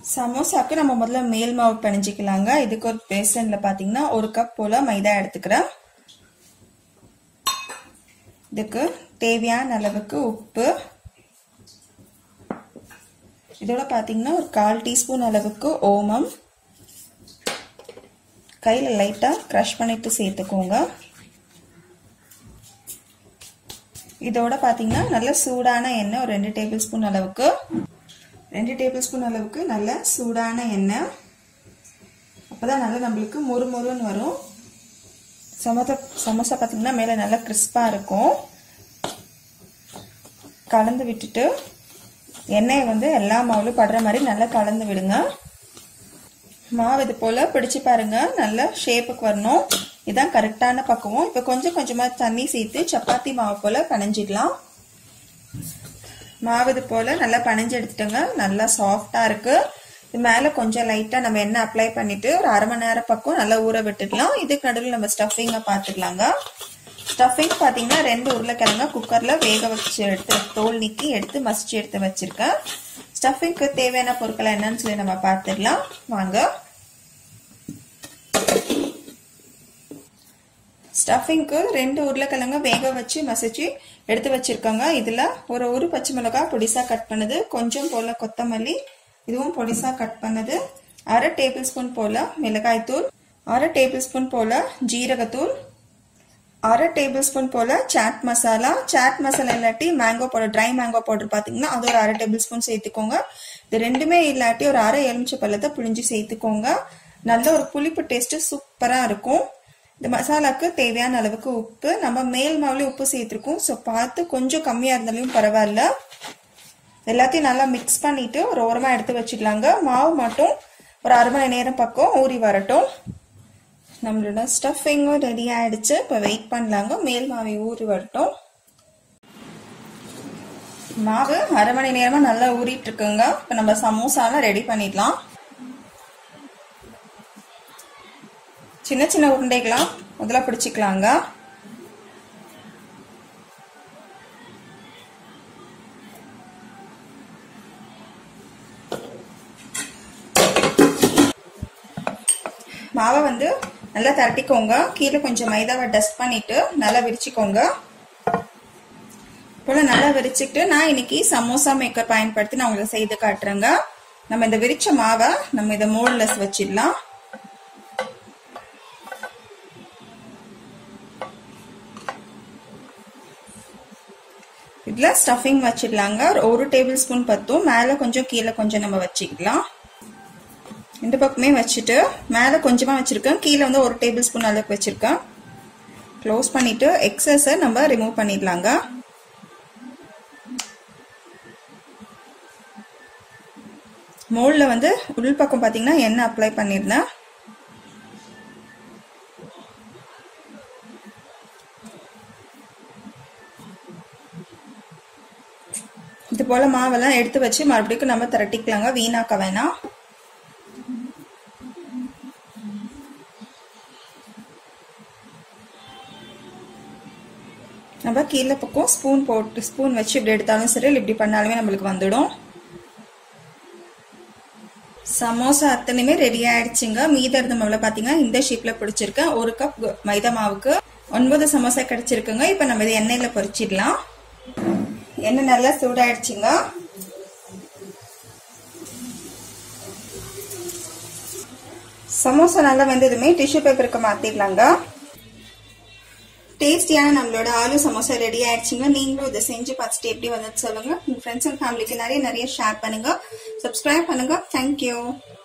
சமோசாக்கு நம்ம முதல்ல மேல் மாவு பிணைஞ்சிக்கலாங்க இதுக்கு ஒரு பேசன்ல பாத்தீங்கன்னா ஒரு கப் போல மைதா எடுத்துக்கிறேன் இதுக்கு தேவையான அளவுக்கு உப்பு இதோட பாத்தீங்கன்னா ஒரு கால் டீஸ்பூன் அளவுக்கு ஓமம் கையில் லைட்டாக க்ரஷ் பண்ணிட்டு சேர்த்துக்கோங்க இதோட பார்த்தீங்கன்னா நல்ல சூடான எண்ணெய் ஒரு ரெண்டு டேபிள் ஸ்பூன் அளவுக்கு ரெண்டு டேபிள் ஸ்பூன் அளவுக்கு நல்ல சூடான எண்ணெய் அப்போதான் நல்லா நம்மளுக்கு மொறு மொறுன்னு வரும் சமோசா சமோசா பார்த்தீங்கன்னா மேலே நல்லா கிறிஸ்பாக இருக்கும் கலந்து விட்டுட்டு எண்ணெயை வந்து எல்லா மாவுலும் படுற மாதிரி நல்லா கலந்து விடுங்க மாவு இது போல் பிடிச்சு பாருங்க நல்ல ஷேப்புக்கு வரணும் இதான் கரெக்டான பக்குவம் இப்போ கொஞ்சம் கொஞ்சமாக தண்ணி சேர்த்து சப்பாத்தி மாவு போல் பனைஞ்சிடலாம் மாவு இது போல் நல்லா பனைஞ்சு எடுத்துட்டோங்க நல்லா சாஃப்டாக இருக்கு இது மேலே கொஞ்சம் லைட்டாக நம்ம எண்ணெய் அப்ளை பண்ணிட்டு ஒரு அரை மணி நேரம் பக்கம் நல்லா ஊற விட்டுடலாம் இதுக்கு நடுவில் நம்ம ஸ்டஃபிங்கை பார்த்துக்கலாங்க ஸ்டஃபிங் பார்த்தீங்கன்னா ரெண்டு உருளைக்கிழங்க குக்கரில் வேக வச்சு எடுத்து தோல் நீக்கி எடுத்து மசிச்சு எடுத்து வச்சிருக்கேன் ஸ்டஃபிங்க்கு தேவையான பொருட்கள் என்னன்னு சொல்லி நம்ம பார்த்துடலாம் வாங்க ஸ்டஃபிங்க்கு ரெண்டு உருளைக்கிழங்க வேக வச்சு மசிச்சு எடுத்து வச்சிருக்காங்க இதுல ஒரு ஒரு பச்சை மிளகாய் பொடிசா கட் பண்ணது கொஞ்சம் போல கொத்தமல்லி இதுவும் பொடிசா கட் பண்ணது அரை டேபிள் ஸ்பூன் போல மிளகாய் தூள் அரை டேபிள் ஸ்பூன் போல ஜீரகத்தூள் அரை டேபிள் ஸ்பூன் போல சாட் மசாலா சாட் மசாலா இல்லாட்டி mango powder dry mango powder பார்த்தீங்கன்னா அது ஒரு அரை டேபிள் ஸ்பூன் சேர்த்துக்கோங்க இது ரெண்டுமே இல்லாட்டி ஒரு அரை எலுமிச்சை பழத்தை புழிஞ்சு சேர்த்துக்கோங்க நல்ல ஒரு புளிப்பு டேஸ்ட் சூப்பரா இருக்கும் இந்த மசாலாக்கு தேவையான அளவுக்கு உப்பு நம்ம மேல் மாவுலேயும் உப்பு சேர்த்துருக்கோம் ஸோ பார்த்து கொஞ்சம் கம்மியாக இருந்தாலும் பரவாயில்ல எல்லாத்தையும் நல்லா மிக்ஸ் பண்ணிட்டு ஒரு ஓரமாக எடுத்து வச்சிடலாங்க மாவு மட்டும் ஒரு அரை மணி நேரம் பக்கம் ஊறி வரட்டும் நம்மளோட ஸ்டஃபிங்கும் ரெடி ஆயிடுச்சு இப்போ வெயிட் பண்ணலாங்க மேல் மாவை ஊறி வரட்டும் மாவு அரை மணி நேரமா நல்லா ஊறிட்டு இருக்குங்க இப்போ நம்ம சமோசாலாம் ரெடி பண்ணிடலாம் சின்ன சின்ன உருண்டைகளாம் முதல்ல பிடிச்சிக்கலாங்க மாவை வந்து நல்லா தரட்டிக்கோங்க கீழே கொஞ்சம் மைதாவை டஸ்ட் பண்ணிட்டு நல்லா விரிச்சுக்கோங்க போல நல்லா விரிச்சுட்டு நான் இன்னைக்கு சமோசா மேக்கர் பயன்படுத்தி நான் உங்களுக்கு செய்து காட்டுறேங்க நம்ம இந்த விரிச்ச மாவை நம்ம இதை மோல்ட்லெஸ் வச்சிடலாம் இதுல ஸ்டஃபிங் வச்சிடலாங்க ஒரு டேபிள் ஸ்பூன் பத்தும் மேல கொஞ்சம் கீழே கொஞ்சம் நம்ம வச்சுக்கலாம் இந்த பக்கமே வச்சுட்டு மேலே கொஞ்சமாக வச்சுருக்கேன் கீழே வந்து ஒரு டேபிள் ஸ்பூன் அளவுக்கு வச்சுருக்கேன் க்ளோஸ் பண்ணிவிட்டு எக்ஸஸை நம்ம ரிமூவ் பண்ணிடலாங்க மோல்டில் வந்து உள் பக்கம் பார்த்தீங்கன்னா எண்ணெய் அப்ளை பண்ணியிருந்தேன் இது போல் மாவெல்லாம் எடுத்து வச்சு மறுபடியும் நம்ம திரட்டிக்கலாங்க வீணாக்க வேணாம் நம்ம கீழே பக்கம் ஸ்பூன் போட்டு ஸ்பூன் வச்சு இப்படி எடுத்தாலும் சரி இப்படி பண்ணாலுமே நம்மளுக்கு வந்துடும் சமோசா அத்தனையுமே ரெடி ஆயிடுச்சுங்க மீத இருந்த மாவுல பாத்தீங்கன்னா இந்த ஷேப்ல பிடிச்சிருக்கேன் ஒரு கப் மைதா மாவுக்கு ஒன்பது சமோசா கிடைச்சிருக்குங்க இப்ப நம்ம இதை எண்ணெயில பொரிச்சிடலாம் எண்ணெய் நல்லா சூடாயிடுச்சுங்க சமோசா நல்லா வெந்ததுமே டிஷ்யூ பேப்பருக்கு மாத்திடலாங்க டேஸ்டியான நம்மளோட ஆலு சமோசா ரெடி ஆயிடுச்சுங்க நீங்களும் இதை செஞ்சு பார்த்துட்டு எப்படி வந்தது சொல்லுங்க உங்க ஃப்ரெண்ட்ஸ் அண்ட் ஃபேமிலிக்கு நிறைய நிறைய ஷேர் பண்ணுங்க சப்ஸ்கிரைப் பண்ணுங்க தேங்க்யூ